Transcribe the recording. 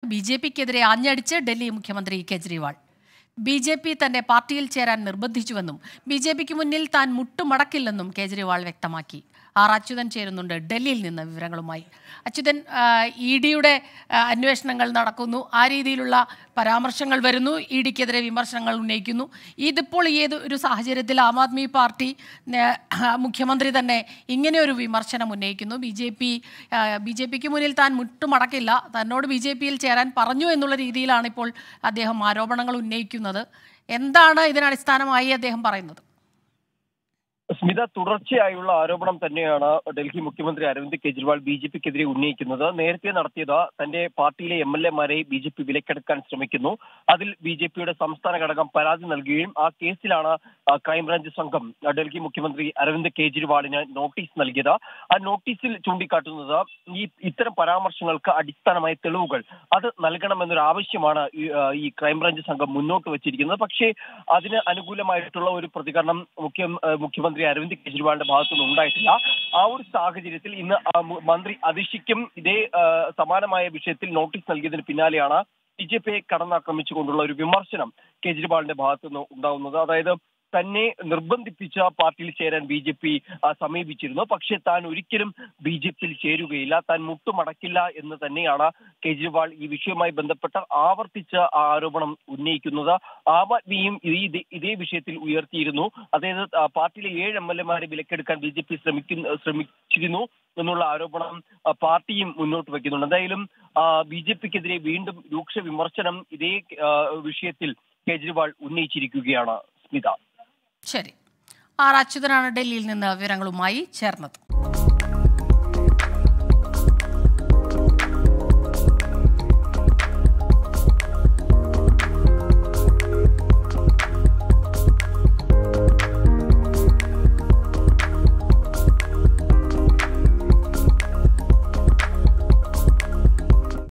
B J പിക്കെതിരെ ആഞ്ഞടിച്ച് ഡൽഹി മുഖ്യമന്ത്രി Kejriwal B J P തന്നെ പാർട്ടിയിൽ ചേരാൻ നിർബന്ധിച്ചുവെന്നും ബി ജെ പിക്ക് മുന്നിൽ താൻ മുട്ടുമടക്കില്ലെന്നും കേജ്രിവാൾ വ്യക്തമാക്കി ആർ അച്യുതൻ ചേരുന്നുണ്ട് ഡൽഹിയിൽ നിന്ന് വിവരങ്ങളുമായി അച്യുതൻ ഇ ഡിയുടെ അന്വേഷണങ്ങൾ നടക്കുന്നു ആ രീതിയിലുള്ള പരാമർശങ്ങൾ വരുന്നു ഇ ഡിക്കെതിരെ വിമർശനങ്ങൾ ഉന്നയിക്കുന്നു ഇതിപ്പോൾ ഏത് ഒരു സാഹചര്യത്തിൽ ആം ആദ്മി പാർട്ടി നേ- മുഖ്യമന്ത്രി തന്നെ ഇങ്ങനെ ഒരു വിമർശനം ഉന്നയിക്കുന്നു ബി ജെ പി ബി ജെ പിക്ക് മുന്നിൽ താൻ മുട്ടുമടക്കില്ല തന്നോട് ബി ജെ പിയിൽ ചേരാൻ പറഞ്ഞു എന്നുള്ള രീതിയിലാണ് ഇപ്പോൾ അദ്ദേഹം ആരോപണങ്ങൾ ഉന്നയിക്കുന്നത് എന്താണ് ഇതിനടിസ്ഥാനമായി അദ്ദേഹം പറയുന്നത് സ്മിത തുടർച്ചയായുള്ള ആരോപണം തന്നെയാണ് ഡൽഹി മുഖ്യമന്ത്രി അരവിന്ദ് കെജ്രിവാൾ ബി ജെ പിക്കെതിരെ ഉന്നയിക്കുന്നത് നേരത്തെ നടത്തിയത് തന്റെ പാർട്ടിയിലെ എം എൽ എമാരെ ബി ജെ പി വിലക്കെടുക്കാൻ ശ്രമിക്കുന്നു അതിൽ ബി ജെ പിയുടെ സംസ്ഥാന ഘടകം പരാതി നൽകുകയും ആ കേസിലാണ് ആ, ക്രൈംബ്രാഞ്ച് സംഘം ആ, ഡൽഹി മുഖ്യമന്ത്രി അരവിന്ദ് കെജ്രിവാളിന് നോട്ടീസ് നൽകിയത് ആ നോട്ടീസിൽ ചൂണ്ടിക്കാട്ടുന്നത് ഈ ഇത്തരം പരാമർശങ്ങൾക്ക് അടിസ്ഥാനമായ തെളിവുകൾ അത് നൽകണമെന്നൊരു ആവശ്യമാണ് ഈ, ആ, ഈ ക്രൈംബ്രാഞ്ച് സംഘം മുന്നോട്ട് വച്ചിരിക്കുന്നത് പക്ഷേ അതിന് അനുകൂലമായിട്ടുള്ള ഒരു പ്രതികരണം മുഖ്യ ആ, മുഖ്യമന്ത്രി അരവിന്ദ് കെജ്രിവാളിന്റെ ഭാഗത്തുനിന്ന് ഉണ്ടായിട്ടില്ല ആ ഒരു സാഹചര്യത്തിൽ ഇന്ന് ആ മു- മന്ത്രി അതിഷിക്കും ഇതേ ആ, സമാനമായ വിഷയത്തിൽ നോട്ടീസ് നൽകിയതിന് പിന്നാലെയാണ് ബി ജെ പിയെ കടന്നാക്രമിച്ചുകൊണ്ടുള്ള ഒരു വിമർശനം കേജ്രിവാളിന്റെ ഭാഗത്തുനിന്ന് ഉണ്ടാകുന്നത് അതായത് തന്നെ നിർബന്ധിപ്പിച്ച പാർട്ടിയിൽ ചേരാൻ ബി ജെ പി സമീപിച്ചിരുന്നു പക്ഷേ താൻ ഒരിക്കലും ബി ജെ പിയിൽ ചേരുകയില്ല താൻ മുട്ടുമടക്കില്ല എന്ന് തന്നെയാണ് കേജ്രിവാൾ ഈ വിഷയവുമായി ബന്ധപ്പെട്ട ആവർത്തിച്ച ആ ആരോപണം ഉന്നയിക്കുന്നത് ആം ആദ്മിയും ഈ ഇതേ- ഇതേ വിഷയത്തിൽ ഉയർത്തിയിരുന്നു അതായത് ആ, പാർട്ടിയിലെ ഏഴ് എം എൽ എമാരെ വിലക്കെടുക്കാൻ ബി ജെ പി ശ്രമിക്കുന്ന ശ്രമിച്ചിരുന്നു എന്നുള്ള ആരോപണം ആ, പാർട്ടിയും മുന്നോട്ട് വയ്ക്കുന്നുണ്ട് എന്തായാലും ബി ജെ പിക്കെതിരെ വീണ്ടും രൂക്ഷ വിമർശനം ഇതേ ആ, വിഷയത്തിൽ കേജ്രിവാൾ ഉന്നയിച്ചിരിക്കുകയാണ് സ്മിത ശരി ആർ അച്യുതനാണ് ഡൽഹിയിൽ നിന്ന് വിവരങ്ങളുമായി ചേർന്നത്